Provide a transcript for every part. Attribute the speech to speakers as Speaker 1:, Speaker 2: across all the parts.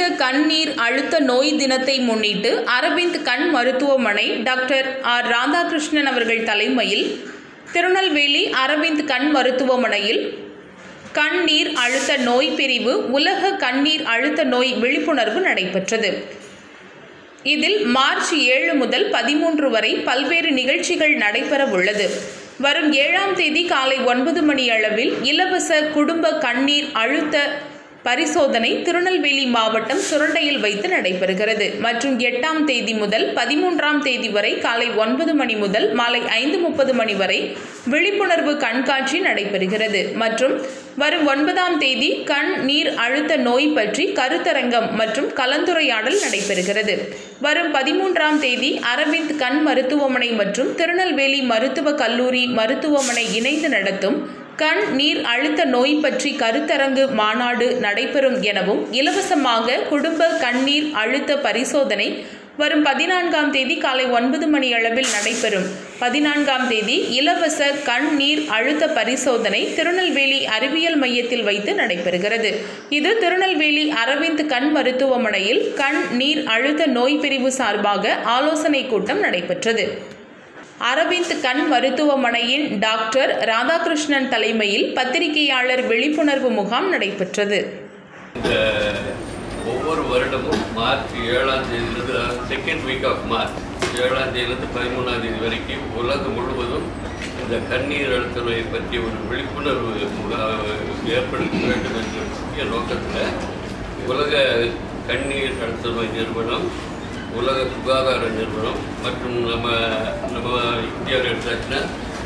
Speaker 1: கண்ணீர் அழுத்த நோய் தினத்தை முன்னிட்டு அரவிந்த் கண் மருத்துவமனை டாக்டர் ஆர் ராதாகிருஷ்ணன் அவர்கள் தலைமையில் திருநெல்வேலி அரவிந்த் கண் மருத்துவமனையில் கண்ணீர் அழுத்த நோய் பிரிவு உலக கண்ணீர் அழுத்த நோய் விழிப்புணர்வு நடைபெற்றது இதில் மார்ச் ஏழு முதல் பதிமூன்று வரை பல்வேறு நிகழ்ச்சிகள் நடைபெற உள்ளது வரும் ஏழாம் தேதி காலை ஒன்பது மணி அளவில் இலவச குடும்ப கண்ணீர் அழுத்த பரிசோதனை திருநெல்வேலி மாவட்டம் சுரண்டையில் வைத்து நடைபெறுகிறது மற்றும் எட்டாம் தேதி முதல் பதிமூன்றாம் தேதி வரை காலை ஒன்பது மணி முதல் மாலை ஐந்து முப்பது மணி வரை விழிப்புணர்வு கண்காட்சி நடைபெறுகிறது மற்றும் வரும் ஒன்பதாம் தேதி கண் நீர் அழுத்த நோய் பற்றி கருத்தரங்கம் மற்றும் கலந்துரையாடல் நடைபெறுகிறது வரும் பதிமூன்றாம் தேதி அரவிந்த் கண் மருத்துவமனை மற்றும் திருநெல்வேலி மருத்துவக் கல்லூரி மருத்துவமனை இணைந்து நடத்தும் கண் நீர் அழுத்த நோய் பற்றி கருத்தரங்கு மாநாடு நடைபெறும் எனவும் இலவசமாக குடும்ப கண்ணீர் அழுத்த பரிசோதனை வரும் பதினான்காம் தேதி காலை ஒன்பது மணி அளவில் நடைபெறும் பதினான்காம் தேதி இலவச கண் நீர் அழுத்த பரிசோதனை திருநெல்வேலி அறிவியல் மையத்தில் வைத்து நடைபெறுகிறது இது திருநெல்வேலி அரவிந்த் கண் மருத்துவமனையில் கண் நீர் அழுத்த நோய் பிரிவு சார்பாக ஆலோசனை கூட்டம் நடைபெற்றது அரவிந்த் கண் மருத்துவமனையின் டாக்டர் ராதாகிருஷ்ணன் தலைமையில் பத்திரிகையாளர் விழிப்புணர்வு முகாம் நடைபெற்றது
Speaker 2: இந்த ஒவ்வொரு வருடமும் மார்ச் ஏழாம் தேதியிலிருந்து செகண்ட் வீக் ஆஃப் மார்ச் ஏழாம் தேதியிலிருந்து பதிமூணாம் தேதி வரைக்கும் உலகம் முழுவதும் இந்த கண்ணீர் அழுத்த நோயை பற்றி ஒரு விழிப்புணர்வு முகா- ஏற்படுத்த வேண்டும் என்ற முக்கிய நோக்கத்தில் உலக கண்ணீர் அழுத்த நோய் நிறுவனம் உலக சுகாதார நிறுவனம் மற்றும் நம்ம நம்ம இந்தியாவில் எடுத்தாச்சுன்னா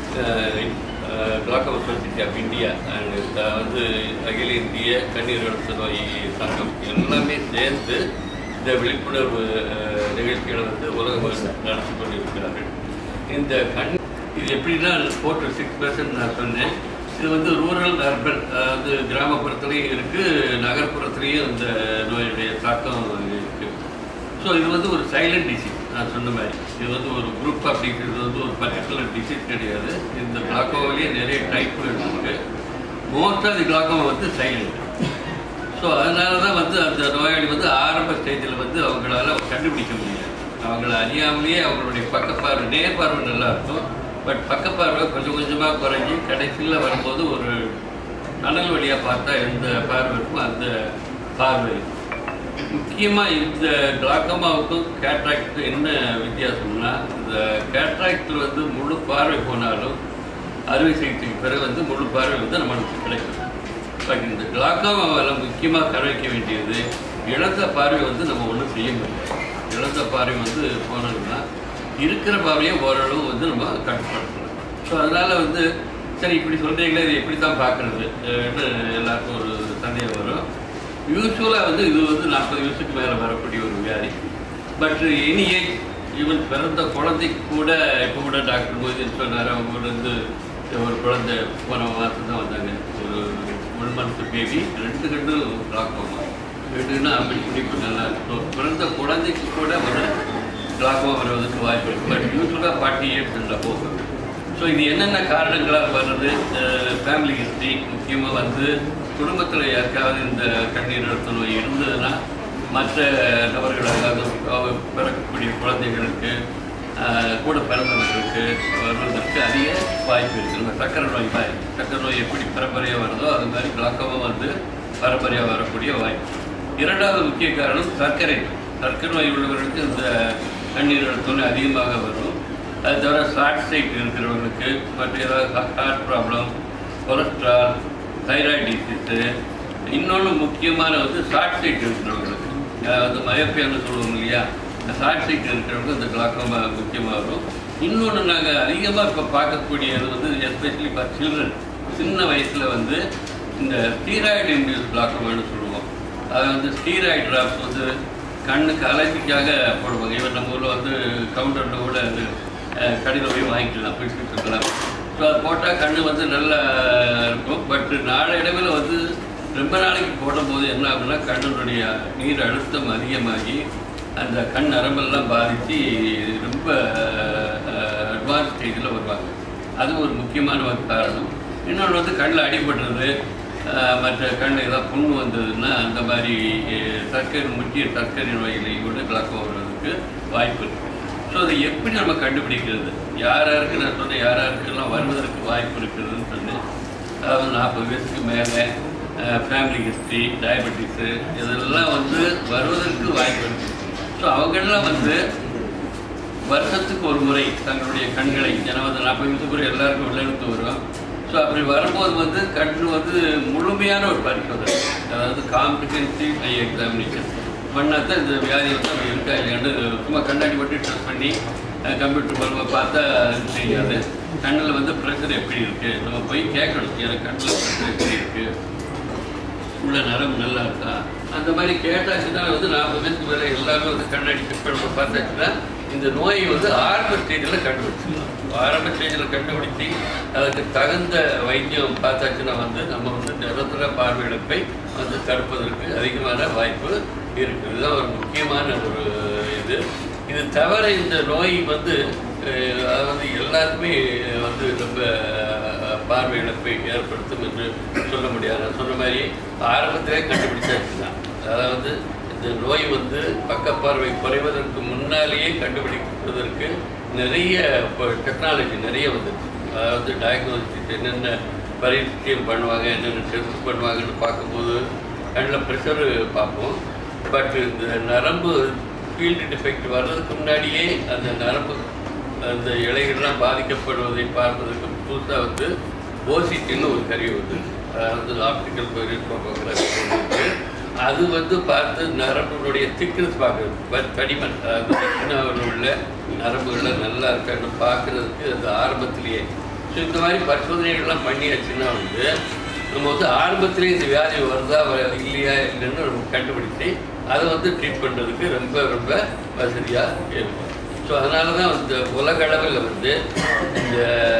Speaker 2: glaucoma society of India and வந்து அகில இந்திய கண்ணீர் அழுத்த நோய் சங்கம் எல்லாமே சேர்ந்து இந்த விழிப்புணர்வு அஹ், நிகழ்ச்சிகளை வந்து உலகம் நடத்தி கொண்டிருக்கிறார்கள் இந்த கண் இது எப்படின்னா ஃபோர் சிக்ஸ் பர்சன்ட் நான் சொன்னேன் இது வந்து ரூரல் அர்பன் அதாவது கிராமப்புறத்துலேயும் இருக்குது நகர்ப்புறத்துலேயும் இந்த நோயுடைய தாக்கம் இருக்குது ஸோ இது வந்து ஒரு சைலண்ட் டிசீஸ் நான் சொன்ன மாதிரி இது வந்து ஒரு குரூப் ஆஃப் டிசீஸ் வந்து ஒரு பர்டிகுலர் டிசீஸ் கிடையாது இந்த கிளாக்கோவிலேயே நிறைய டைப்புகள் இருக்கு மோஸ்ட் ஆஃப் தி கிளாக்கோவா வந்து சைலண்ட் ஸோ அதனால தான் வந்து அந்த நோயாளி வந்து ஆரம்ப ஸ்டேஜில் வந்து அவங்களால கண்டுபிடிக்க முடியாது அவங்கள அறியாமலேயே அவங்களுடைய பக்கப்பார்வை நேர் பார்வை நல்லா இருக்கும் பட் பக்கப்பார்வை கொஞ்சம் கொஞ்சமாக குறைஞ்சி கடைசியில் வரும்போது ஒரு நனல் வழியாக பார்த்தா எந்த பார்வை இருக்குமோ அந்த பார்வை இருக்கும். முக்கியமாக இந்த கிளாக்கமாவுக்கும் கேட்ராக்டுக்கும் என்ன வித்தியாசம்னா இந்த கேட்ராக்டில் வந்து முழு பார்வை போனாலும் அறுவை சிகிச்சைக்கு பிறகு வந்து முழு பார்வை வந்து நம்மளுக்கு கிடைக்கும் பட் இந்த கிளாக்கமாவில் முக்கியமாக கரைக்க வேண்டியது இழந்த பார்வை வந்து நம்ம ஒன்றும் செய்ய முடியாது இழந்த பார்வை வந்து போனதுன்னா இருக்கிற பார்வையை ஓரளவு வந்து நம்ம கட்டுப்படுத்தணும் ஸோ அதனால் வந்து சரி இப்படி சொல்கிறீங்களே இது எப்படி தான் பார்க்குறது எல்லாருக்கும் ஒரு சந்தேகம் வரும் யூஸ்வலாக வந்து இது வந்து நாற்பது வயசுக்கு மேலே வரக்கூடிய ஒரு வியாதி பட் எனி ஏஜ் ஈவன் பிறந்த குழந்தைக்கு கூட இப்போ கூட டாக்டர் மொய்தீன் சொன்னார் அவங்க கூட வந்து ஒரு குழந்தை போன மாதம் தான் வந்தாங்க ஒரு ஒன் மந்த் பேபி ரெண்டு கண்டு கிளாக்கோமா ரெண்டுன்னா அப்படி பிடிப்பு நல்லா இருக்கும் பிறந்த குழந்தைக்கு கூட ஒரு கிளாக்கோமா வருவதற்கு வாய்ப்பு இருக்குது பட் யூஸ்வலாக ஃபார்ட்டி இயர்ஸ் இருந்தால் போகும் ஸோ இது என்னென்ன காரணங்களால் வர்றது ஃபேமிலி ஹிஸ்ட்ரி முக்கியமாக வந்து குடும்பத்தில் யாருக்காவது இந்த கண்ணீர் அழுத்த நோய் இருந்ததுன்னா மற்ற நபர்கள் அதாவது அவ- பிறக்கக்கூடிய குழந்தைகளுக்கு ஆஹ், கூட பிறந்தவர்களுக்கு வருவதற்கு அதிக வாய்ப்பு இருக்குது நம்ம சக்கரை நோய் மாதிரி சக்கரை நோய் எப்படி பரம்பரையாக வருதோ அது மாதிரி கிளாக்கமாக வந்து பரம்பரையாக வரக்கூடிய வாய்ப்பு இரண்டாவது முக்கிய காரணம் சர்க்கரை நோய் சர்க்கரை நோய் உள்ளவர்களுக்கு இந்த கண்ணீர் அழுத்த நோய் அதிகமாக வரும் அது தவிர ஷார்ட் சைட் இருக்கிறவங்களுக்கு மற்ற ஏதாவது heart problem cholesterol thyroid disease இன்னொன்று முக்கியமான வந்து ஷார்ட் சைட் இருக்கிறவங்களுக்கு அதாவது மயோப்பியான்னு சொல்லுவோம் இல்லையா இந்த ஷார்ட் சைட் இருக்கிறவங்க இந்த கிளாக்கோமா முக்கியமாக வரும் இன்னொன்று நாங்கள் அதிகமாக இப்போ பார்க்கக்கூடியது வந்து எஸ்பெஷலி ஃபார் சில்ட்ரன் சின்ன வயசில் வந்து இந்த ஸ்டீராய்டு இன்டியூஸ் கிளாக்கோமான்னு சொல்லுவோம் அது வந்து ஸ்டீராய்டு ட்ராப்ஸ் வந்து கண்ணுக்கு அலர்ஜிக்காக போடுவாங்க இவன் நம்ம ஊரில் வந்து கவுண்டரில் கூட அது அஹ், கடையில் போய் வாங்கிக்கலாம் பிரிஸ்கிரிப்ஷன்லாம் ஸோ அது போட்டால் கண்ணு வந்து நல்லா இருக்கும் பட் நாளடைவில் வந்து ரொம்ப நாளைக்கு போடும்போது என்ன ஆகும்னா கண்ணுடைய நீர் அழுத்தம் அதிகமாகி அந்த கண் நரம்பெல்லாம் பாதித்து ரொம்ப அட்வான்ஸ் ஸ்டேஜில் வருவாங்க அது ஒரு முக்கியமான ஒரு காரணம் இன்னொன்று வந்து கண்ணில் அடிபடுறது அஹ், மற்ற கண் ஏதாவது புண்ணு வந்ததுன்னா அந்த மாதிரி அஹ், சர்க்கரை முக்கிய சர்க்கரை நோயிலையும் கூட கிளாக்கோ வர்றதுக்கு வாய்ப்பு இருக்கு ஸோ அதை எப்படி நம்ம கண்டுபிடிக்கிறது யார் யாருக்கு நான் சொன்னேன் யார் யாருக்கெல்லாம் வருவதற்கு வாய்ப்பு இருக்குதுன்னு சொன்னேன் அதாவது நாற்பது வயசுக்கு மேலே ஃபேமிலி ஹிஸ்ட்ரி டயபெட்டிஸு இதெல்லாம் வந்து வருவதற்கு வாய்ப்பு இருக்கு ஸோ அவங்கெல்லாம் வந்து வருஷத்துக்கு ஒரு முறை தங்களுடைய கண்களை ஏன்னா வந்து நாற்பது வயசுக்கு ஒரு எல்லாருக்கும் விளையாட்டு வரும் ஸோ அப்படி வரும்போது வந்து கண் வந்து முழுமையான ஒரு பரிசோதனை அதாவது காம்ப்ரிஹென்சிவ் ஐ எக்ஸாமினேஷன் பண்ணால் தான் இந்த வியாதி வந்து அப்படி இருக்கா இல்லையாண்டு சும்மா கண்ணாடி மட்டும் டெஸ்ட் பண்ணி கம்ப்யூட்டர் மூலமாக பார்த்தா அது தெரியாது கண்ணில் வந்து ப்ரெஷர் எப்படி இருக்குது நம்ம போய் கேட்கணும் எனக்கு கண்ணில் ப்ரெஷர் எப்படி இருக்குது உள்ள நரம்பு நல்லா இருக்கா அந்த மாதிரி கேட்டாச்சுன்னா வந்து நாற்பது வயசுக்கு மேலே எல்லாமே வந்து கண்ணாடி செக் பண்ண பார்த்தாச்சுன்னா இந்த நோயை வந்து ஆரம்ப ஸ்டேஜில் கண்டுபிடிச்சிடலாம் ஆரம்ப ஸ்டேஜில் கண்டுபிடிச்சி அதுக்கு தகுந்த வைத்தியம் பார்த்தாச்சுன்னா வந்து நம்ம வந்து நிரந்தர பார்வையிழப்பை வந்து தடுப்பதற்கு அதிகமான வாய்ப்பு இருக்குது இதுதான் ஒரு முக்கியமான ஒரு இது இது தவிர இந்த நோய் வந்து அஹ், அதாவது எல்லாருக்குமே வந்து ரொம்ப அஹ், பார்வை இழப்பை ஏற்படுத்தும் என்று சொல்ல முடியாது நான் சொன்ன மாதிரி ஆரம்பத்திலே கண்டுபிடிச்சாச்சுன்னா அதாவது இந்த நோய் வந்து பக்கப்பார்வை குறைவதற்கு முன்னாலேயே கண்டுபிடிப்பதற்கு நிறைய இப்போ டெக்னாலஜி நிறைய வந்துச்சு அதாவது டயக்னோசிஸ் என்னென்ன பரிசீலியம் பண்ணுவாங்க என்னென்ன டெஸ்ட் பண்ணுவாங்கன்னு பார்க்கும்போது கண்ணில் ப்ரெஷரு பார்ப்போம் பட் இந்த நரம்பு ஃபீல்டு டிஃபெக்ட் வர்றதுக்கு முன்னாடியே அந்த நரம்பு அந்த இலைகள்லாம் பாதிக்கப்படுவதை பார்ப்பதற்கு புதுசாக வந்து ஓசிட்டின்னு ஒரு கருவி வந்து அதாவது ஆப்டிக்கல் இருக்கு அது வந்து பார்த்து நரம்புடைய திக்னஸ் பார்க்குறது பட் தடிமன் அதாவது சின்னவர்கள் உள்ள நரம்புகளை நல்லா இருக்கான்னு பார்க்குறதுக்கு அது ஆரம்பத்திலேயே ஸோ இந்த மாதிரி பரிசோதனைகள்லாம் பண்ணியாச்சுன்னா வந்து நம்ம வந்து ஆரம்பத்திலே இந்த வியாதி வருதா வ- இல்லையா இல்லைன்னு நம்ம கண்டுபிடிச்சு அதை வந்து ட்ரீட் பண்ணுறதுக்கு ரொம்ப ரொம்ப வசதியாக இருக்கும் ஸோ அதனால தான் இந்த உலக அளவில் வந்து இந்த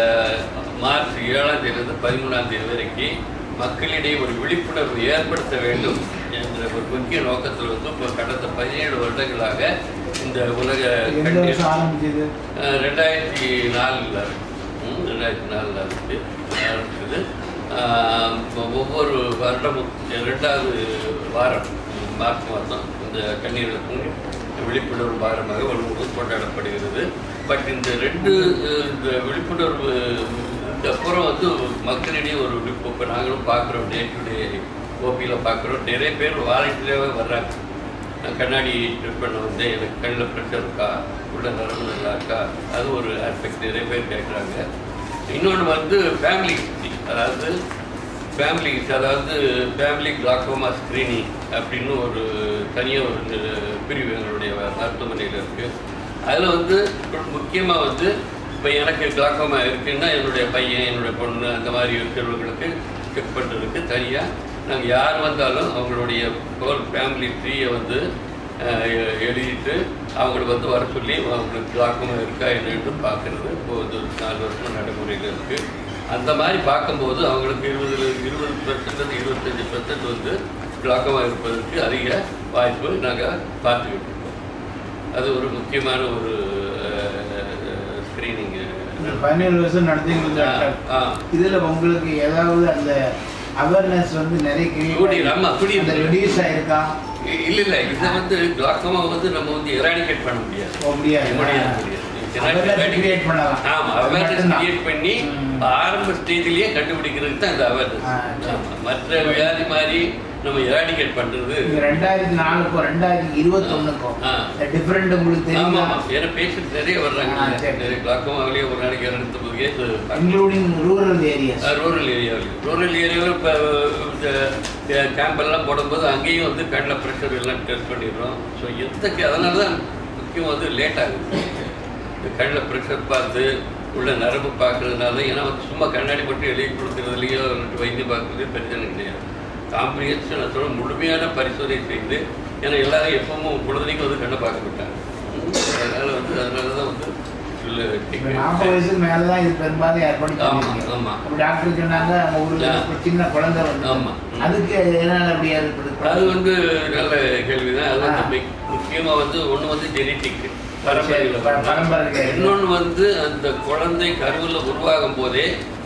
Speaker 2: மார்ச் ஏழாம் தேதியிலிருந்து பதிமூணாம் தேதி வரைக்கும் மக்களிடையே ஒரு விழிப்புணர்வு ஏற்படுத்த வேண்டும் என்ற ஒரு முக்கிய நோக்கத்தில் வந்து இப்போ கடந்த பதினேழு வருடங்களாக இந்த உலக
Speaker 3: எந்த
Speaker 2: கண்ணீர்
Speaker 3: வருஷம் ஆரம்பிச்சது
Speaker 2: அஹ் ரெண்டாயிரத்தி நாலில் ம், ரெண்டாயிரத்தி நாலில் இருக்குது இருக்குது ஆஹ் ஒ- ஒவ்வொரு வருடமும் ரெண்டாவது வாரம் ம், மார்ச் மாதம் இந்த கண்ணீர்களுக்கும் விழிப்புணர்வு வாரமாக ஒரு முழு கொண்டாடப்படுகிறது பட் இந்த ரெண்டு அஹ், இந்த விழிப்புணர்வு இந்த அப்புறம் வந்து மக்களிடையே ஒரு விழிப்பு இப்போ நாங்களும் பார்க்குறோம் டே டு டே ஓபியில் பார்க்குறோம் நிறைய பேர் வாலண்டியராகவே வர்றாங்க நான் கண்ணாடி ட்ரிப் பண்ண வந்து எனக்கு கண்ணில் ப்ரெஷர் இருக்கா உள்ள நரம்பு நல்லா இருக்கா அது ஒரு ஆஸ்பெக்ட் நிறைய பேர் கேட்குறாங்க இன்னொன்று வந்து ஃபேமிலி அதாவது ஃபேமிலி அதாவது ஃபேமிலி கிளாக்கோமா ஸ்க்ரீனிங் அப்படின்னு ஒரு தனியாக ஒரு நி- பிரிவு எங்களுடைய மருத்துவமனையில் இருக்குது அதில் வந்து முக்கியமாக வந்து இப்போ எனக்கு கிளாக்கோமா இருக்குன்னா என்னுடைய பையன் என்னுடைய பொண்ணு அந்த மாதிரி இருக்கிறவங்களுக்கு செக் பண்ணுறதுக்கு தனியாக நாங்கள் யார் வந்தாலும் அவங்களுடைய ஹோல் ஃபேமிலி ட்ரீயை வந்து அஹ், எ- எழுதிட்டு அவங்களுக்கு வந்து வர சொல்லி அவங்களுக்கு கிளாக்கமாக இருக்கா என்னன்னு பார்க்குறது இப்போ வந்து ஒரு நாலு வருஷம் நடைமுறையில் இருக்குது அந்த மாதிரி பார்க்கும்போது அவங்களுக்கு இருபது இருபது பெர்சன்ட் இருபத்தஞ்சி பெர்சன்ட் வந்து கிளாக்கமாக இருப்பதற்கு அதிக வாய்ப்பு நாங்கள் பார்த்துக்கிட்டு இருக்கோம் அது ஒரு முக்கியமான ஒரு ஸ்க்ரீனிங்
Speaker 3: இந்த பதினேழு வருஷம் நடந்தீங்க டாக்டர்
Speaker 2: ஆ
Speaker 3: இதுல உங்களுக்கு ஏதாவது அந்த அவேர்னஸ் வந்து நிறைய
Speaker 2: கூடி, ஆமா, கூடி
Speaker 3: அந்த
Speaker 2: இருக்கு.
Speaker 3: ரெடியூஸ் ஆயிருக்கா
Speaker 2: இல்ல இல்ல இதை வந்து கிளாக்கமா வந்து நம்ம வந்து எராடிகேட் பண்ண முடியாது
Speaker 3: ஓ, முடியாது.
Speaker 2: முடியாது, முடியாது.
Speaker 3: Awareness
Speaker 2: Eradicate-
Speaker 3: create பண்ணலாம்.
Speaker 2: ஆமா
Speaker 3: அது
Speaker 2: அவேர்னஸ்
Speaker 3: மட்டும்தான்.
Speaker 2: கிரியேட் பண்ணி
Speaker 3: ம்.
Speaker 2: ஆரம்ப ஸ்டேஜ்லயே கண்டுபிடிக்கிறதுக்கு தான் இந்த அவேர்னஸ்
Speaker 3: ஆ, சரி.
Speaker 2: மற்ற வியாதி மாதிரி நம்ம எராடிகேட் பண்றது
Speaker 3: இந்த ரெண்டாயிரத்தி நாலுக்கும் ரெண்டாயிரத்தி இருபத்தொன்னுக்கும்
Speaker 2: ஆ.
Speaker 3: டிஃபரெண்ட் உங்களுக்கு
Speaker 2: ஆமா
Speaker 3: தெரியுமா
Speaker 2: ஆமா ஏன்னா பேஷண்ட் நிறைய வர்றாங்க
Speaker 3: ஆ, சரி.
Speaker 2: நிறைய கிளாக்கமாவிலேயே ஒரு நாளைக்கு இரநூத்தம்பது case
Speaker 3: including rural areas
Speaker 2: rural ஏரியாவில் ரூரல் ஏரியாவில் இப்போ இந்த கேம்ப் எல்லாம் போடும்போது அங்கேயும் வந்து கண்ணில் ப்ரெஷர் எல்லாம் டெஸ்ட் பண்ணிடுறோம் ஸோ எந்த அதனால தான் முக்கியம் வந்து லேட் ஆகுது இந்த கண்ணில் ப்ரெஷர் பார்த்து உள்ள நரம்பு பார்க்கறதுனால ஏன்னா வந்து சும்மா கண்ணாடி மட்டும் எழுதி கொடுக்கறதுலையோ வந்துட்டு வைத்தியம் பார்க்கறதுலையோ பிரச்சனை கிடையாது காம்ப்ரிஹென்ஷன் சொல்ல முழுமையான பரிசோதனை செய்து ஏன்னா எல்லாரும் எப்பவும் குழந்தைக்கும் வந்து கண்ணை பார்க்க மாட்டாங்க அதனால வந்து அதனால தான் வந்து உள்ள
Speaker 3: இப்ப நாற்பது வயசுக்கு மேலதான் இது பெரும்பாலும் ஏற்படுத்தி
Speaker 2: ஆமா, ஆமா.
Speaker 3: டாக்டர் சொன்னாங்க அவங்க ஊர்ல
Speaker 2: ஆ.
Speaker 3: ஒரு சின்ன குழந்தை வந்து
Speaker 2: ஆமா.
Speaker 3: அதுக்கு எதனால அப்படி
Speaker 2: அது
Speaker 3: ஏற்படுது
Speaker 2: வந்து நல்ல கேள்விதான் அது வந்து
Speaker 3: ஆ.
Speaker 2: மிக்- முக்கியமா வந்து ஒண்ணு வந்து ஜெனட்டிக்
Speaker 3: சரி, ப- பரம்பரை கேள்வி.
Speaker 2: இன்னொன்னு வந்து அந்த குழந்தை கருவுல உருவாகும் போதே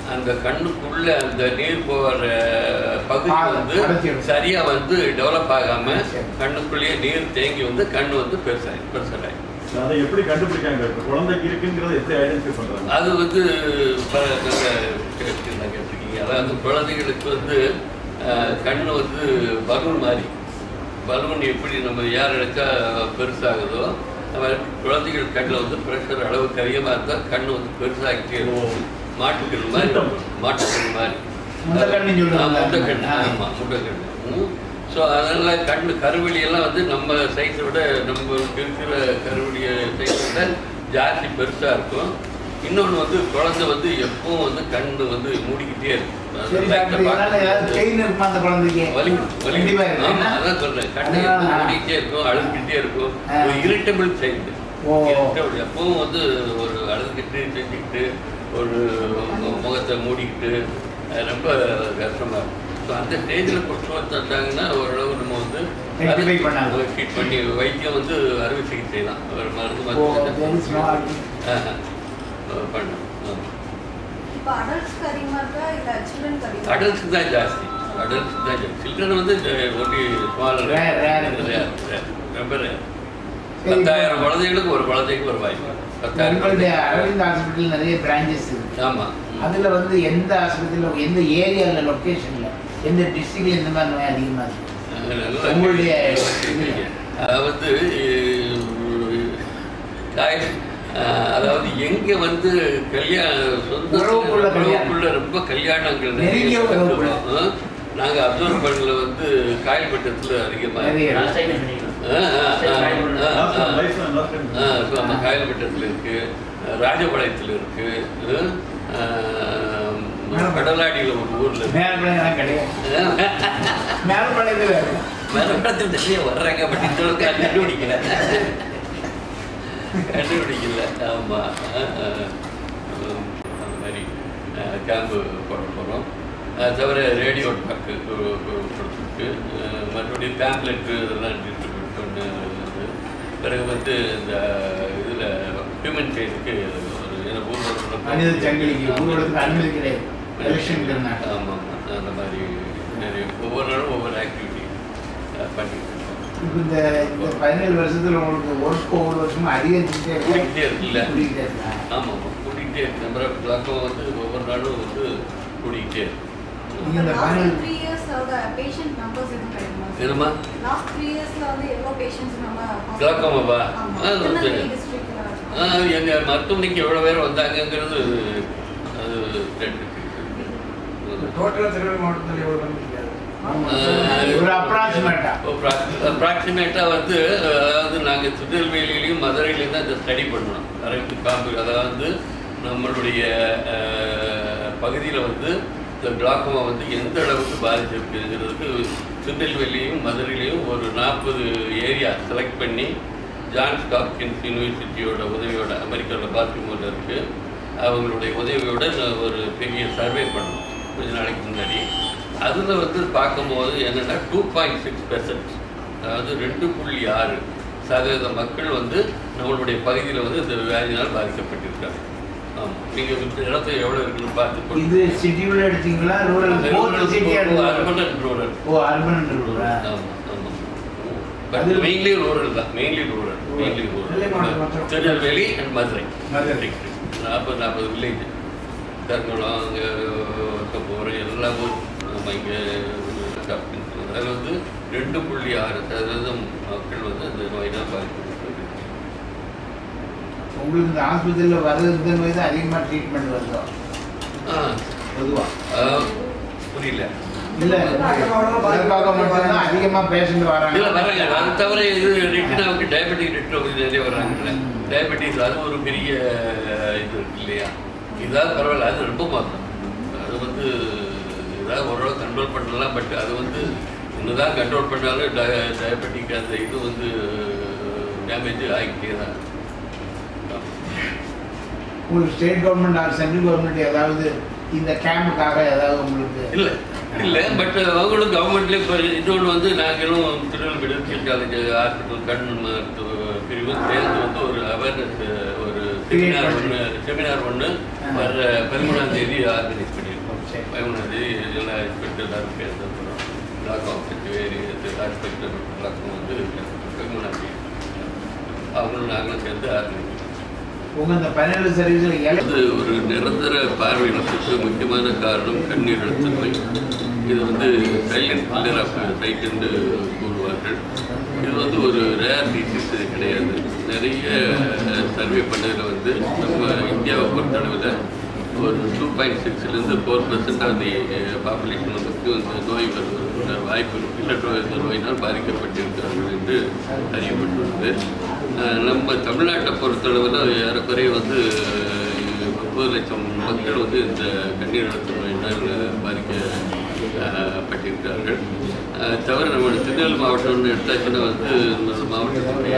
Speaker 2: அந்த கண்ணுக்குள்ள அந்த நீர் போகிற பகுதி
Speaker 3: ஆ,
Speaker 2: வந்து
Speaker 3: அடைச்சிடும்.
Speaker 2: சரியா வந்து டெவலப் ஆகாம
Speaker 3: சரி.
Speaker 2: கண்ணுக்குள்ளேயே நீர் தேங்கி வந்து கண் வந்து பெருசாகி பெருசாகி
Speaker 4: அதை எப்படி கண்டுபிடிக்காங்க இப்ப குழந்தைக்கு இருக்குங்கிறத எப்படி ஐடென்டிஃபை பண்றாங்க
Speaker 2: அது வந்து ப- நல்ல கேள்வி தான் கேட்டிருக்கீங்க அதாவது குழந்தைகளுக்கு வந்து அஹ், கண்ணு வந்து பலூன் மாதிரி பலூன் எப்படி நம்ம யார் அடைச்சா பெருசாகுதோ அது மாதிரி குழந்தைகள் கண்ணில் வந்து ப்ரெஷர் அளவுக்கு அதிகமாக இருந்தால் கண்ணு வந்து பெருசாகிட்டே இருக்கும் மாட்டுக்கண் மாதிரி
Speaker 4: Symptom.
Speaker 2: மாட்டுக்கண் மாதிரி
Speaker 3: முண்டக்கண்ணுன்னு சொல்லுவாங்க.
Speaker 2: ஆ, முண்டக்கண்
Speaker 3: ஆ.
Speaker 2: ஆமாம் முண்டக்கண் ஸோ அதனால் கண்ணு கருவெளி எல்லாம் வந்து நம்ம சைஸை விட நம்ம இருக்கிற கருவெளிய சைஸை விட ஜாஸ்தி பெருசாக இருக்கும் இன்னொன்று வந்து குழந்தை வந்து எப்பவும் வந்து கண்ணு வந்து மூடிக்கிட்டே இருக்கும் அது
Speaker 3: சரி
Speaker 2: light
Speaker 3: டாக்டர் இதனால ஏதாவது
Speaker 2: பார்க்கும்போது
Speaker 3: செயின் இருக்குமா அந்த குழந்தைக்கு
Speaker 2: வலி வலி
Speaker 3: கண்டிப்பா இருக்கு.
Speaker 2: ஆமா
Speaker 3: ஏன்னா,
Speaker 2: அதான் சொல்றேன் கண்ணு
Speaker 3: அதனால,
Speaker 2: எப்பவும்
Speaker 3: ஆ.
Speaker 2: மூடிக்கிட்டே இருக்கும் அழுதுகிட்டே இருக்கும்
Speaker 3: ஆ.
Speaker 2: ஒரு இரிட்டபிள் சைல்டு
Speaker 3: ஓ.
Speaker 2: இரிட்டபிள் எப்பவும் வந்து ஒரு அழுதுகிட்டு செஞ்சுக்கிட்டு ஒரு முகத்தை மூடிக்கிட்டு அது ரொம்ப கஷ்டமா இருக்கும் ஸோ அந்த ஸ்டேஜில் கொண்டு வந்தாங்கன்னா ஓரளவு நம்ம வந்து
Speaker 3: Rectify பண்ணலாம்.
Speaker 2: ட்ரீட் பண்ணி வைத்தியம் வந்து அறுவை சிகிச்சை தான் ஒரு மருந்து
Speaker 3: ஓ,
Speaker 2: மருந்து
Speaker 3: there is no argument.
Speaker 2: பண்ணலாம்
Speaker 5: இப்போ அடல்ட்ஸ்க்கு அதிகமாக இருக்கா இல்லை சில்ட்ரனுக்கு அதிகமாக
Speaker 2: அடல்ட்ஸ் தான் ஜாஸ்தி அடல்ட்ஸ் தான் ஜாஸ்தி சில்ட்ரன் வந்து ஒன்லி ஸ்மால்
Speaker 3: Rare, rare.
Speaker 2: ரொம்ப rare.
Speaker 3: சரி.
Speaker 2: பத்தாயிரம் குழந்தைகளுக்கு ஒரு குழந்தைக்கு ஒரு வாய்ப்பு பத்தாயிரம்
Speaker 3: உங்களுடைய
Speaker 2: குழந்தைக்கு.
Speaker 3: அரவிந்த் ஹாஸ்பிட்டல் நிறைய பிரான்ச்சஸ் இருக்கு
Speaker 2: ஆமா
Speaker 3: அதுல வந்து எந்த ஆஸ்பத்திரியில் எந்த ஏரியாவில் லொக்கேஷன்ல எந்த டிஸ்ட்ரிக்ட்ல இந்த மாதிரி நோய் அதிகமா இருக்கு
Speaker 2: நல்ல
Speaker 3: உங்களுடைய
Speaker 2: கேள்வி. அதாவது அஹ், காய்- அஹ், அதாவது எங்க வந்து கல்யாணம் சொந்த
Speaker 3: உறவுக்குள்ள கல்யாணம்.
Speaker 2: உறவுக்குள்ள ரொம்ப கல்யாணங்கள் நிறைய
Speaker 3: நெருங்கிய உறவுக்குள்ள.
Speaker 2: நடக்கும். அஹ், நாங்க அப்சர்வ் பண்ணல வந்து காயல்பட்டத்துல அதிகமா
Speaker 3: நிறைய
Speaker 2: இருக்கு. Ah, ah, ah, ah,
Speaker 4: lost
Speaker 2: ah.
Speaker 4: Life lost
Speaker 2: ஆ, இப்போ நம்ம காயல்பட்டத்தில் இருக்கு ராஜபாளையத்தில் இருக்கு ஆ, கடலாடியில் ஒரு ஊர்ல இருக்கு
Speaker 3: மேல்பாளையம் கிடையாது மேல்பாளையத்தில் இருக்கு
Speaker 2: மரப்படத்தில் நிறைய வர்றாங்க பட் இந்த அளவுக்கு அது கண்டுபிடிக்கல கண்டுபிடிக்கல ஆமா ஆ, ஆ. உம், அந்த மாதிரி கேம்பு போட போகிறோம் தவிர ரேடியோ டாக்கு கொடுத்துருக்கு அஹ், மறுபடியும் பேம்ப்லெட்டு இதெல்லாம் டிஸ்ட்ரிபியூட் பண்ணு இது. பிறகு வந்து இந்த இதில் ஹியூமன் சைடுக்கு ஒரு ஏன்னா ஊர்வலம்
Speaker 3: மனித சங்கிலிக்கு ஊர்வலத்துக்கு அனுமதி கிடையாது எலெக்ஷன்
Speaker 2: ஆமாம் அந்த மாதிரி நிறைய ஒவ்வொரு நாளும் ஒவ்வொரு ஆக்டிவிட்டி பண்ணிட்டு இருக்கோம்
Speaker 3: இப்போ இந்த இந்த பதினேழு வருஷத்துல உங்களுக்கு ஒர்க் ஒவ்வொரு வருஷமும் அதிகரிச்சுட்டே இருக்கு.
Speaker 2: கூட்டிகிட்டே இருக்குல்ல
Speaker 3: கூட்டிக்கிட்டே இருக்கா?
Speaker 2: ஆமாம் கூட்டிகிட்டே இருக்கு நம்பர் ஆஃப் கிளாக்கும் வந்து ஒவ்வொரு நாளும் வந்து கூட்டிகிட்டே இருக்கு
Speaker 3: நீங்க இந்த பதினேழு
Speaker 5: த்ரீ இயர்ஸ் பேஷண்ட் நம்பர்ஸ் எதுவும் கிடைக்குமா
Speaker 2: என்னம்மா
Speaker 5: லாஸ்ட் த்ரீ இயர்ஸ்ல வந்து எவ்வளோ பேஷண்ட்ஸ் நம்ம
Speaker 2: கிளாக்கோமாவா?
Speaker 5: ஆமா.
Speaker 2: ஆ,
Speaker 5: எத்தனை
Speaker 2: சரி.
Speaker 5: districtல
Speaker 2: ஆ, எங்க மருத்துவமனைக்கு எவ்வளோ பேர் வந்தாங்கங்கிறது அது ரெண்டு
Speaker 6: டோட்டலாக திருவள்ளூர் மாவட்டத்தில் எவ்வளோ பண்ணிருக்காரு
Speaker 3: ஒரு அப்ராக்சிமேட்டா
Speaker 2: அப்ராக்சிமேட்டாக வந்து அதாவது நாங்கள் திருநெல்வேலியிலையும் மதுரையிலையும் தான் இந்த ஸ்டடி பண்ணோம் அரவிந்த் காம்பு அதாவது நம்மளுடைய பகுதியில் வந்து இந்த கிளாக்கோமா வந்து எந்த அளவுக்கு பாதிச்சிருக்குங்கிறதுக்கு திருநெல்வேலியும் மதுரையிலையும் ஒரு நாற்பது ஏரியா செலக்ட் பண்ணி ஜான்ஸ் ஹாப்கின்ஸ் யூனிவர்சிட்டியோட உதவியோட அமெரிக்காவில் பால்டிமோரில் இருக்குது அவங்களுடைய உதவியோட நான் ஒரு பெரிய சர்வே பண்ணோம் கொஞ்ச நாளைக்கு முன்னாடி அதில் வந்து பார்க்கும்போது என்னென்னா டூ பாயிண்ட் சிக்ஸ் பெர்சன்ட் அதாவது ரெண்டு புள்ளி ஆறு சதவீத மக்கள் வந்து நம்மளுடைய பகுதியில் வந்து இந்த வியாதியினால் பாதிக்கப்பட்டிருக்காங்க ஆமாம் நீங்கள் இந்த இடத்துல எவ்வளோ இருக்குன்னு பார்த்து
Speaker 3: இது சிட்டியுள்ள எடுத்தீங்களா ரூரல் போத் சிட்டியா
Speaker 2: அர்பன் அண்ட் ரூரல்
Speaker 3: ஓ அர்பன் ரூரலா
Speaker 2: ஆமாம் ஆமாம் பட்
Speaker 3: அதில்
Speaker 2: மெயின்லி ரூரல் தான் மெயின்லி ரூரல் மெயின்லி
Speaker 6: நெல்லை மாவட்டம்
Speaker 2: ரூரல்
Speaker 6: மட்டும்.
Speaker 2: திருநெல்வேலி அண்ட் மதுரை
Speaker 3: மதுரை.
Speaker 2: நாற்பது நாற்பது வில்லேஜ் தர்மலம் அங்கே போகிறோம் எல்லா ஊர் நம்ம இங்கே அதில் வந்து ரெண்டு புள்ளி ஆறு சதவீதம் மக்கள் வந்து அந்த நோயினால் பாதிக்கப்பட்டிருக்கு
Speaker 3: உங்களுக்கு இந்த ஹாஸ்பிட்டலில் வர்றது இந்த நோய் தான் அதிகமாக ட்ரீட்மெண்ட் வருதோ
Speaker 2: ஆ
Speaker 3: பொதுவா
Speaker 2: ஆ, புரியல
Speaker 3: இல்ல இதற்காக மட்டும்தான் அதிகமா பேஷண்ட்
Speaker 2: இல்ல
Speaker 3: வராங்க
Speaker 2: வர்றாங்க அது தவிர இது ரெட்டினாவுக்கு டயபெட்டிக் ரெட்டினோபதி நிறைய வர்றாங்கல்ல டயபெட்டிஸ் அது ஒரு பெரிய இது இருக்கு இல்லையா இதாவது பரவாயில்ல அது ரொம்ப மோசம் அது வந்து இதாக ஓரளவு கண்ட்ரோல் பண்ணலாம் பட் அது வந்து என்னதான் கண்ட்ரோல் பண்ணாலும் டயபெட்டிக் அந்த இது வந்து டேமேஜ் ஆகிக்கிட்டே தான் இருக்கு.
Speaker 3: உங்களுக்கு state government or central government ஏதாவது இந்த கேம்புக்காக ஏதாவது உங்களுக்கு
Speaker 2: இல்ல இல்ல பட் அவங்களும் கவர்மெண்ட்லேயே இப்போ இன்னொன்று வந்து நாங்களும் திருநெல்வேலி மெடிக்கல் காலேஜ் ஹாஸ்பிட்டல் கண் மருத்துவ பிரிவு சேர்ந்து வந்து ஒரு அவேர்னஸ் ஒரு செமினார் ஒன்று செமினார் ஒன்று வர்ற பதிமூணாம் தேதி ஆர்கனைஸ் பண்ணியிருக்கோம்
Speaker 3: சரி.
Speaker 2: பதிமூணாம் தேதி எல்லா எக்ஸ்பெக்ட் எல்லாரும் பேச போகிறோம் பிளாக் ஆஃபீஸ் வேறு எக்ஸ்பெக்ட் பிளாக்கும் வந்து பதிமூணாம் தேதி அவங்களும் நாங்களும் சேர்ந்து ஆர்கனைஸ்
Speaker 3: உங்க இந்த பதினேழு சர்வீஸ்ல ஏழை
Speaker 2: அது ஒரு நிரந்தர பார்வை இழப்புக்கு முக்கியமான காரணம் கண்ணீர் அழுத்தமை இது வந்து சைலண்ட் கில்லர் ஆஃப் சைட் என்று கூறுவார்கள் இது வந்து ஒரு ரேர் டிசீஸ் கிடையாது நிறைய சர்வே பண்ணதில் வந்து நம்ம இந்தியாவை பொறுத்தளவில் ஒரு டூ பாயிண்ட் சிக்ஸ்லேருந்து four percent of the population வந்து இந்த நோய் வருவதற்கு வாய்ப்பு இருக்கு இல்லை நோய் இந்த நோயினால் பாதிக்கப்பட்டிருக்கிறார்கள் என்று அறியப்பட்டுள்ளது அஹ் நம்ம தமிழ்நாட்டை பொறுத்தளவில் ஏறக்குறைய வந்து முப்பது லட்சம் மக்கள் வந்து இந்த கண்ணீர் அழுத்த நோயினால் பாதிக்கப்பட்டிருக்கிறார்கள் அஹ் தவிர நம்ம திருநெல்வேலி மாவட்டம்னு எடுத்தாச்சுன்னா வந்து நம்ம மாவட்டத்துடைய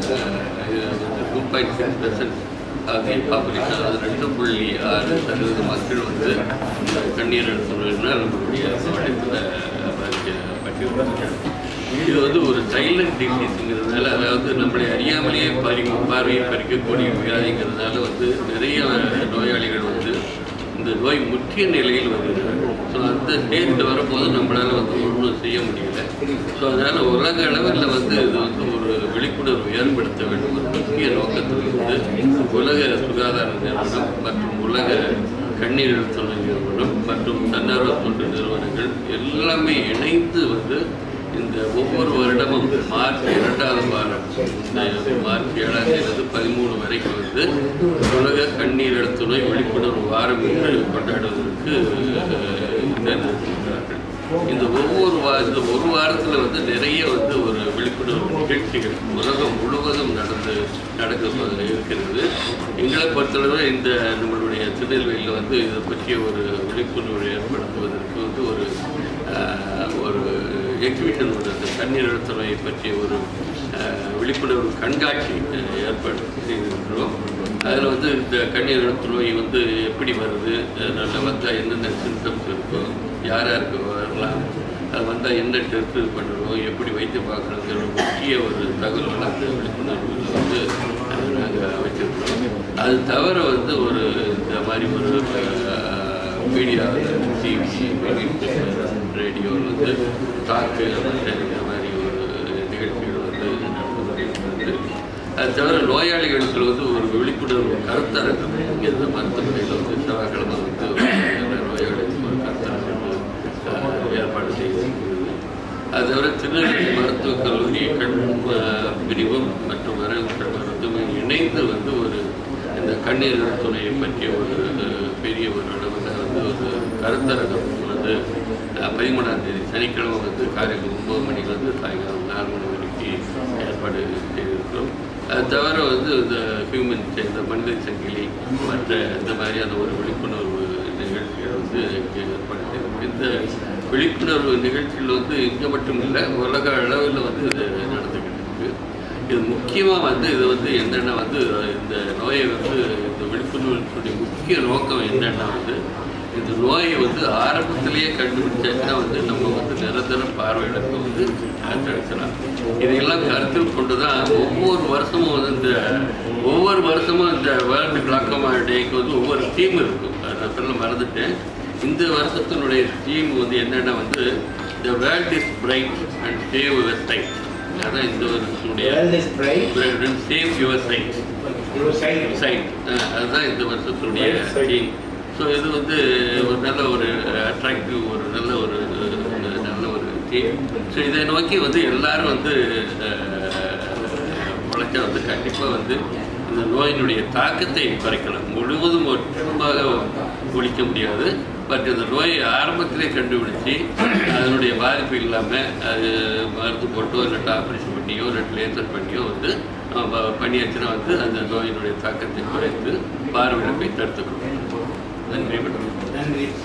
Speaker 2: டூ பாயிண்ட் சிக்ஸ் பெர்சன்ட் ஆகிய பாப்புலேஷன் அதாவது ரெண்டு புள்ளி ஆறு சதவீத மக்கள் வந்து இந்த கண்ணீர் அழுத்த நோயினால் நம்மளுடைய மாவட்டத்தில் பாதிக்கப்பட்டிருக்கிறார்கள் இது வந்து ஒரு சைலண்ட் டிசீஸுங்கிறதுனால அதாவது நம்மளை அறியாமலேயே பறி பார்வையை பறிக்கக்கூடிய வியாதிங்கிறதுனால வந்து நிறைய நோயாளிகள் வந்து இந்த நோய் முற்றிய நிலையில் வருகிறார்கள் ஸோ அந்த ஸ்டேஜில் வரும்போது நம்மளால் வந்து ஒன்றும் செய்ய முடியல ஸோ அதனால் உலக அளவில் வந்து இது வந்து ஒரு விழிப்புணர்வு ஏற்படுத்த வேண்டும் ஒரு முக்கிய நோக்கத்தில் வந்து உலக சுகாதார நிறுவனம் மற்றும் உலக கண்ணீர் எழுத்துணை நிறுவனம் மற்றும் தன்னார்வ தொண்டு நிறுவனங்கள் எல்லாமே இணைந்து வந்து இந்த ஒவ்வொரு வருடமும் மார்ச் இரண்டாவது வாரம் இந்த மார்ச் ஏழாம் தேதி பதிமூணு வரைக்கும் வந்து உலக கண்ணீர் எழுத்துணை விழிப்புணர்வு வாரம் என்று கொண்டாடுவதற்கு அஹ், தேர்ந்தெடுத்திருக்கிறார்கள் இந்த ஒவ்வொரு வா இந்த ஒரு வாரத்தில் வந்து நிறைய வந்து ஒரு விழிப்புணர்வு நிகழ்ச்சிகள் உலகம் முழுவதும் நடந்து நடக்க இருக்கிறது எங்களை பொறுத்தளவு இந்த நம்மளுடைய திருநெல்வேலியில் வந்து இதை பற்றிய ஒரு விழிப்புணர்வு ஏற்படுத்துவதற்கு வந்து ஒரு ஆஹ், ஒரு எக்ஸிபிஷன் ஒரு அந்த தண்ணீர் எழுத்துறையை பற்றிய ஒரு ஆஹ், விழிப்புணர்வு கண்காட்சி ஆஹ், ஏற்பாடு செய்திருக்கிறோம் அதில் வந்து இந்த கண்ணீர் எழுத்து நோய் வந்து எப்படி வருது அதில் வந்தால் என்னென்ன சிம்டம்ஸ் இருக்கும் யார் யாருக்கு வரலாம் அது வந்தால் என்ன டெஸ்ட் பண்ணணும் எப்படி வைத்து பார்க்கணுங்கிற ஒரு முக்கிய ஒரு தகவல்கள் அந்த விழிப்புணர்வில் வந்து நாங்கள் வச்சுருக்கிறோம் அது தவிர வந்து ஒரு இந்த மாதிரி ஒரு மீடியா டிவி ரேடியோவில் வந்து டாக்கு மற்ற இந்த மாதிரி ஒரு நிகழ்ச்சிகள் வந்து நடந்து அது தவிர நோயாளிகளுக்கு வந்து ஒரு விழிப்புணர்வு கருத்தரங்கம் இங்கே இந்த மருத்துவமனையில் வந்து செவ்வாய்க்கிழமை வந்து ஒரு நோயாளிகளுக்கு ஒரு கருத்தரங்கம் வந்து, அஹ், ஏற்பாடு செய்திருக்கிறது அது தவிர திருநெல்வேலி மருத்துவக் கல்லூரி கண் அஹ், பிரிவும் மற்றும் வரவுகள் மருத்துவம் இணைந்து வந்து ஒரு இந்த கண்ணீர் துணையை பற்றிய ஒரு அஹ், பெரிய ஒரு அளவில் வந்து ஒரு கருத்தரங்கம் வந்து அஹ், பதிமூணாம் தேதி சனிக்கிழமை வந்து காலையில் ஒம்பது மணிலேருந்து சாயங்காலம் நாலு மணி வரைக்கும் ஏற்பாடு செய்திருக்கிறோம் அது தவிர வந்து இந்த ஹியூமன் இந்த மனித சங்கிலி மற்ற இந்த மாதிரியான ஒரு விழிப்புணர்வு நிகழ்ச்சிகள் வந்து இங்கே ஏற்பாடு செய்திருக்கோம் இந்த விழிப்புணர்வு நிகழ்ச்சிகள் வந்து இங்கே மட்டும் இல்லை உலக அளவில் வந்து இது நடந்துக்கிட்டு இருக்கு இது முக்கியமாக வந்து இது வந்து என்னென்னா வந்து இந்த நோயை வந்து இந்த விழிப்புணர்வுடைய முக்கிய நோக்கம் என்னென்னா வந்து இந்த நோயை வந்து ஆரம்பத்திலேயே கண்டுபிடிச்சாச்சுன்னா வந்து நம்ம வந்து நிரந்தர பார்வையிடத்தை வந்து தடுக்கலாம் இதையெல்லாம் கருத்தில் கொண்டு தான் ஒவ்வொரு வருஷமும் வந்து இந்த ஒவ்வொரு வருஷமும் இந்த வேர்ல்டு கிளாக்கமா டேக்கு வந்து ஒவ்வொரு தீம் இருக்கும் அதை நான் சொல்ல மறந்துட்டேன் இந்த வருஷத்தினுடைய தீம் வந்து என்னென்னா வந்து the world is bright and save your sight அதான் இந்த வருஷத்துடைய
Speaker 3: world is bright
Speaker 2: save your sight
Speaker 3: your sight
Speaker 2: sight அதுதான் இந்த வருஷத்துடைய தீம் ஸோ இது வந்து ஒரு நல்ல ஒரு அட்ராக்டிவ் ஒரு நல்ல ஒரு அஹ், நல்ல ஒரு தீம் ஸோ இதை நோக்கி வந்து எல்லாரும் வந்து உழைச்சா வந்து கண்டிப்பாக வந்து இந்த நோயினுடைய தாக்கத்தை குறைக்கலாம் முழுவதும் ஒட்டுமாக ஒழிக்க முடியாது பட் இந்த நோயை ஆரம்பத்திலே கண்டுபிடிச்சி அதனுடைய பாதிப்பு இல்லாமல் அது மருந்து போட்டோ இல்லாட்டா ஆப்ரேஷன் பண்ணியோ இல்லாட்டி லேசர் பண்ணியோ வந்து நம்ம ப- பண்ணியாச்சுன்னா வந்து அந்த நோயினுடைய தாக்கத்தை குறைத்து பார்வையிழப்பை தடுத்துக்கணும் நன்றி மேடம்
Speaker 3: நன்றி